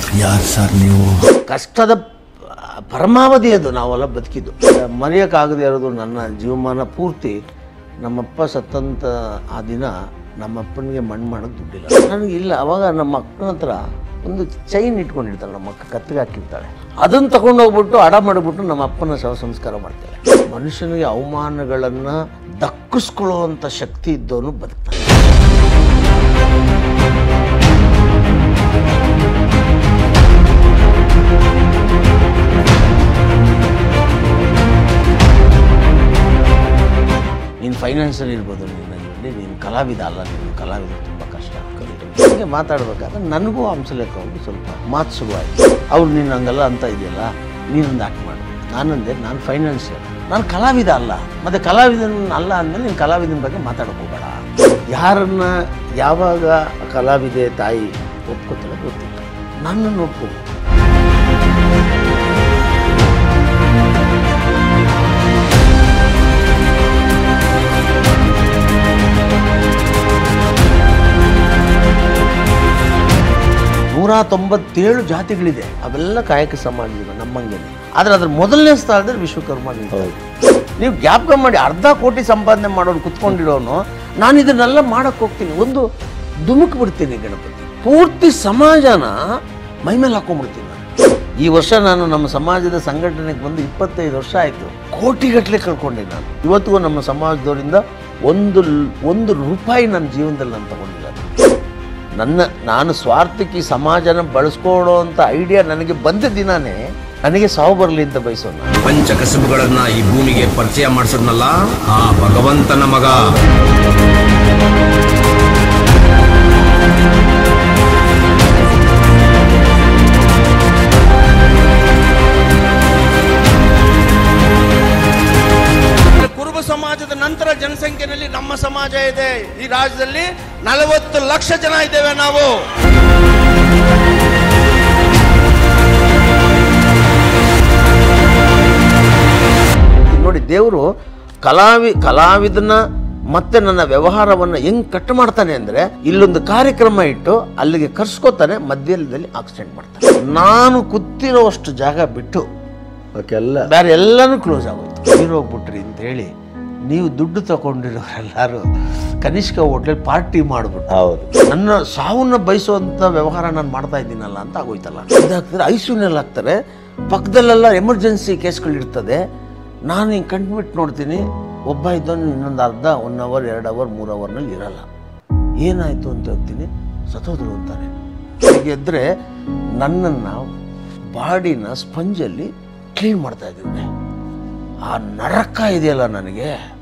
ಯಾರು ಸರ್ ನೀವು ಕಷ್ಟದ ಪರಮಾವಧಿ ಅದು ನಾವೆಲ್ಲ ಬದುಕಿದ್ದು ಮರೆಯೋಕ್ಕಾಗದೇ ಇರೋದು ನನ್ನ ಜೀವಮಾನ ಪೂರ್ತಿ ನಮ್ಮಪ್ಪ ಸತ್ತಂತ ಆ ದಿನ ನಮ್ಮಪ್ಪನಿಗೆ ಮಣ್ಣು ಮಾಡೋದು ದುಡ್ಡಿಲ್ಲ ನನಗೆ ಇಲ್ಲ ಅವಾಗ ನಮ್ಮ ಅಕ್ಕನ ಹತ್ರ ಒಂದು ಚೈನ್ ಇಟ್ಕೊಂಡಿರ್ತಾಳೆ ನಮ್ಮ ಅಕ್ಕ ಕತ್ತಿಗೆ ಹಾಕಿರ್ತಾಳೆ ಅದನ್ನು ತಗೊಂಡು ಹೋಗ್ಬಿಟ್ಟು ಅಡ ಮಾಡಿಬಿಟ್ಟು ನಮ್ಮ ಅಪ್ಪನ ಶವ ಸಂಸ್ಕಾರ ಮಾಡ್ತಾಳೆ ಮನುಷ್ಯನಿಗೆ ಅವಮಾನಗಳನ್ನು ದಕ್ಕಿಸ್ಕೊಳ್ಳುವಂಥ ಶಕ್ತಿ ಇದ್ದವನು ಬದುಕ್ತಾನೆ ನೀನು ಫೈನಾನ್ಸಲ್ಲಿ ಇರ್ಬೋದು ನೀನಲ್ಲಿ ನೀನು ಕಲಾವಿದ ಅಲ್ಲ ನೀನು ಕಲಾವಿದ ತುಂಬ ಕಷ್ಟ ಹೀಗೆ ಮಾತಾಡ್ಬೇಕಾದ್ರೆ ನನಗೂ ಹಂಸಲೇಖ ಅವ್ರಿಗೆ ಸ್ವಲ್ಪ ಮಾತು ಶುರುವಾಯಿತು ಅವ್ರು ನೀನು ಹಂಗಲ್ಲ ಅಂತ ಇದೆಯಲ್ಲ ನೀನೊಂದು ಆ್ಯಕ್ಟ್ ಮಾಡು ನಾನಂದೆ ನಾನು ಫೈನಾನ್ಷಿಯಲ್ ನಾನು ಕಲಾವಿದ ಅಲ್ಲ ಮತ್ತು ಕಲಾವಿದನ ಅಲ್ಲ ಅಂದಮೇಲೆ ನೀನು ಕಲಾವಿದನ ಬಗ್ಗೆ ಮಾತಾಡೋಕೆ ಹೋಗಬೇಡ ಯಾರನ್ನ ಯಾವಾಗ ಕಲಾವಿದೆ ತಾಯಿ ಒಪ್ಕೋತಾಳೆ ಗೊತ್ತಿಲ್ಲ ನನ್ನನ್ನು ಒಪ್ಪು ನೂರ ತೊಂಬತ್ತೇಳು ಜಾತಿಗಳಿದೆ ಅವೆಲ್ಲ ಕಾಯಕ ಸಮಾಜದ ನಮ್ಮಂಗೆನೆ ಆದರೆ ಅದ್ರ ಮೊದಲನೇ ಸ್ಥಳದಲ್ಲಿ ವಿಶ್ವಕರ್ಮ ನಿಂತವ್ರು. ನೀವು ಜ್ಞಾಪಕ ಮಾಡಿ ಅರ್ಧ ಕೋಟಿ ಸಂಪಾದನೆ ಮಾಡೋನು ಕುತ್ಕೊಂಡಿರೋನು ನಾನು ಇದನ್ನೆಲ್ಲ ಮಾಡಕ್ಕೆ ಹೋಗ್ತೀನಿ ಒಂದು ಧುಮುಕ್ ಬಿಡ್ತೀನಿ ಗಣಪತಿ ಪೂರ್ತಿ ಸಮಾಜನ ಮೈ ಮೇಲೆ ಹಾಕೊಂಡ್ಬಿಡ್ತೀನಿ ನಾನು ಈ ವರ್ಷ ನಾನು ನಮ್ಮ ಸಮಾಜದ ಸಂಘಟನೆಗೆ ಬಂದು ಇಪ್ಪತ್ತೈದು ವರ್ಷ ಆಯಿತು ಕೋಟಿಗಟ್ಟಲೆ ಕಳ್ಕೊಂಡೆ ನಾನು ಇವತ್ತಿಗೂ ನಮ್ಮ ಸಮಾಜದವರಿಂದ ಒಂದು ಲ್- ಒಂದು ರೂಪಾಯಿ ನನ್ನ ಜೀವನದಲ್ಲಿ ನಾನು ತಗೊಂಡಿಲ್ಲ ನನ್ನ ನಾನು ಸ್ವಾರ್ಥಕ್ಕೆ ಈ ಸಮಾಜನ ಬಳಸ್ಕೊಳ್ಳೋ ಅಂತ ಐಡಿಯಾ ನನಗೆ ಬಂದ ದಿನಾನೇ ನನಗೆ ಸಾವು ಬರಲಿ ಅಂತ ಬಯಸೋಣ ಪಂಚ ಕಸಬುಗಳನ್ನ ಈ ಭೂಮಿಗೆ ಪರಿಚಯ ಮಾಡಿಸದ್ನಲ್ಲ ಆ ಭಗವಂತನ ಮಗ ಕುರುಬ ಸಮಾಜದ ನಂತರ ಜನಸಂಖ್ಯೆಯಲ್ಲಿ ನಮ್ಮ ಸಮಾಜ ಇದೆ ಈ ರಾಜ್ಯದಲ್ಲಿ ನಲವತ್ತು ಲಕ್ಷ ಜನ ಇದ್ದೇವೆ ನಾವು ನೋಡಿ ದೇವರು ಕಲಾವಿ ಕಲಾವಿದನ ಮತ್ತೆ ನನ್ನ ವ್ಯವಹಾರವನ್ನು ಹೆಂಗ್ ಕಟ್ ಮಾಡ್ತಾನೆ ಅಂದ್ರೆ ಇಲ್ಲೊಂದು ಕಾರ್ಯಕ್ರಮ ಇಟ್ಟು ಅಲ್ಲಿಗೆ ಕರ್ಸ್ಕೊತಾನೆ ಮಧ್ಯದಲ್ಲಿ ಆಕ್ಸಿಡೆಂಟ್ ಮಾಡ್ತಾನೆ ನಾನು ಕೂತಿರೋಷ್ಟು ಜಾಗ ಬಿಟ್ಟು ಎಲ್ಲ ಬೇರೆ ಎಲ್ಲನೂ ಕ್ಲೋಸ್ ಆಗೋಯ್ತು ಹೋಗ್ಬಿಟ್ರಿ ಅಂತ ಹೇಳಿ ನೀವು ದುಡ್ಡು ತಗೊಂಡಿರೋರೆಲ್ಲರೂ ಕನಿಷ್ಕ ಹೋಟ್ಲಲ್ಲಿ ಪಾರ್ಟಿ ಮಾಡ್ಬಿಟ್ಟು ಹೌದು ನನ್ನ ಸಾವನ್ನ ಬಯಸುವಂಥ ವ್ಯವಹಾರ ನಾನು ಮಾಡ್ತಾ ಇದ್ದೀನಲ್ಲ ಅಂತ ಆಗೋಯ್ತಲ್ಲ ಇದಾಗ್ತದೆ ಐ ಸಿ ಯುನಲ್ಲಿ ಹಾಕ್ತಾರೆ ಪಕ್ಕದಲ್ಲೆಲ್ಲ ಎಮರ್ಜೆನ್ಸಿ ಕೇಸ್ಗಳಿರ್ತದೆ ನಾನು ಹಿಂಗೆ ಕಂಡುಬಿಟ್ಟು ನೋಡ್ತೀನಿ ಒಬ್ಬ ಇದ್ದವನು ಇನ್ನೊಂದು ಅರ್ಧ ಒನ್ ಅವರ್ ಎರಡು ಅವರ್ ಮೂರು ಅವರ್ನಲ್ಲಿ ಇರಲ್ಲ ಏನಾಯಿತು ಅಂತ ಹೋಗ್ತೀನಿ ಸತ್ತೋದ್ರು ಅಂತಾರೆ ಹೀಗೆ ಎದ್ದರೆ ನನ್ನನ್ನು ಬಾಡಿನ ಸ್ಪಂಜಲ್ಲಿ ಕ್ಲೀನ್ ಮಾಡ್ತಾ ಇದ್ದೀವಿ ಆ ನರಕ ಇದೆಯಲ್ಲ ನನಗೆ